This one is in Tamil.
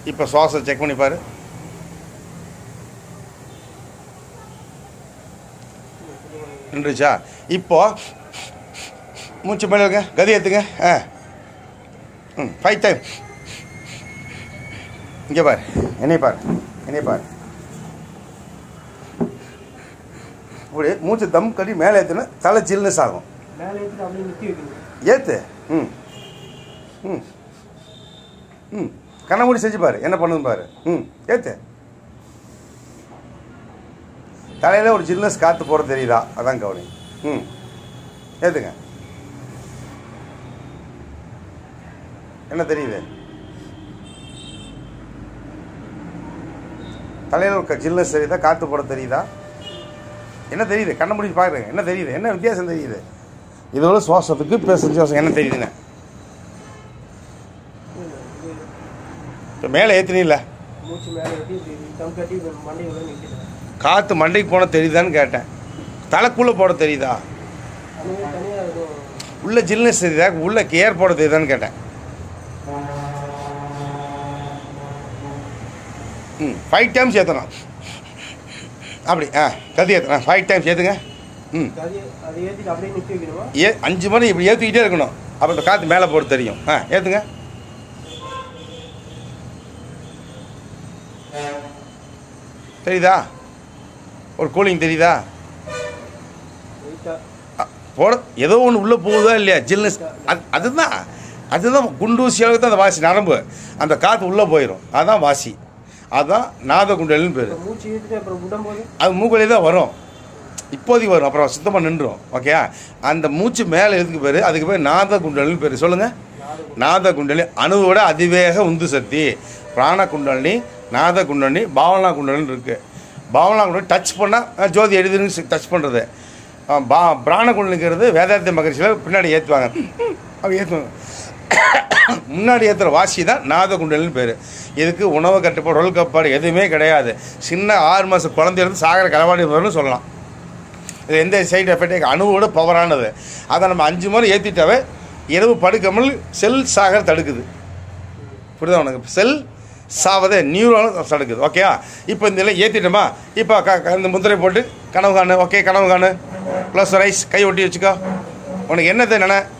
இப்போ சுவாசம் செக் பண்ணி பாரு நின்றுச்சா இப்போ மூச்சு மேலே இருங்க கதி ஏற்றுங்க ஆ ம் ஃபைவ் டைம் இங்கே பார் என்னை பார் என்னை பார் இப்படி மூச்சு தம் கட்டி மேலே ஏற்றுனா தலை சில்னஸ் ஆகும் மேலே ஏற்றிட்டு அப்படியே நிறுத்தி வைக்கணும் ஏத்து ம் ம் ம் கண்ண மூடி செஞ்சு பாரு என்ன பண்ணுது பாரு ம் ஏத்து தலையில் ஒரு ஜில்னஸ் காற்று போகிறது தெரியுதா அதான் கவனி ம் ஏத்துங்க என்ன தெரியுது தலையில் ஒரு ஜில்னஸ் தெரியுதா காற்று போட தெரியுதா என்ன தெரியுது கண்ண மூடி பாருங்க என்ன தெரியுது என்ன வித்தியாசம் தெரியுது இதோட சுவாசத்துக்கு இப்போ செஞ்ச சுவாசம் என்ன தெரியுதுண்ணே இப்போ மேலே ஏற்றினில்ல மூச்சு மேலே ஏற்றி இப்படி தம் கட்டி இப்ப மண்டையை உள்ள நிற்கிறேன் காற்று மண்டைக்கு போன தெரியுதான்னு கேட்டேன் தலைக்குள்ளே போட தெரியுதா அந்த மாதிரி தனியாக எதுவும் உள்ள ஜில்னஸ் தெரியுதா உள்ள கேர் போட தெரியுதான்னு கேட்டேன் ம் ஃபைவ் டைம்ஸ் ஏற்றணும் அப்படி ஆ கதி ஏற்றணும் ஃபைவ் டைம்ஸ் ஏற்றுங்க ம் அது அதை ஏற்றிட்டு அப்படியே நிறுத்தி வைக்கணுமா ஏ அஞ்சு மணி இப்படி ஏற்றிக்கிட்டே இருக்கணும் அப்போ இந்த காற்று மேலே போட தெரியும் ஆ ஏற்றுங்க தெரியுதா ஒரு கூலிங் தெரியுதா வெயிட்டாக அ, போட ஏதோ ஒன்று உள்ளே போகுதா இல்லையா ஜில்னஸ் அது அதுதான் அதுதான் குண்டூசி அளவுக்கு தான் அந்த வாசி நரம்பு அந்த காற்று உள்ளே போயிடும் அதுதான் வாசி அதுதான் நாத குண்டல்னு பேர் இப்போ மூச்சு இழுத்துட்டு அப்புறம் விடும்போது அது மூக்கொலி தான் வரும் இப்போதைக்கு வரும் அப்புறம் சுத்தமாக நின்றுடும் ஓகே அந்த மூச்சு மேலே எதுக்கு பேர் அதுக்கு பேர் நாத குண்டலின்னு பேர் சொல்லுங்கள் நாத குண்டலி அணுவோட அதிவேக உந்து சக்தி பிராண குண்டலினி நாத குண்டலினி பாவனா குண்டலின்னு இருக்குது பாவனா குண்டலி டச் பண்ணால் ஜோதி எழுதுன்னு டச் பண்ணுறது பா பிராண குண்டலிங்கிறது வேதாந்த மகரிஷியில் பின்னாடி ஏற்றுவாங்க அப்படி ஏற்றுவாங்க முன்னாடி ஏற்றுற வாசி தான் நாத குண்டலின்னு பேர் இதுக்கு உணவு கட்டுப்பாடு உடல் கட்டுப்பாடு எதுவுமே கிடையாது சின்ன ஆறு மாதம் குழந்தையிலேருந்து சாகர களவாடி வரும்னு சொல்லலாம் இது எந்த சைடு எஃபெக்ட் அணுவோட பவரானது அதை நம்ம அஞ்சு முறை ஏற்றிட்டாவே இரவு படுக்காமல் செல் சாகர தடுக்குது புரியுதா உனக்கு செல் சாவதை நியூராலும் தடுக்குது ஓகேயா இப்போ இந்த எல்லாம் ஏற்றிட்டோமா இப்போ க க- இந்த முத்திரை போட்டு கனவு காணு ஓகே கனவு காணு ப்ளஸ் ரைஸ் கை ஒட்டி வச்சுக்கோ உனக்கு என்னது நினை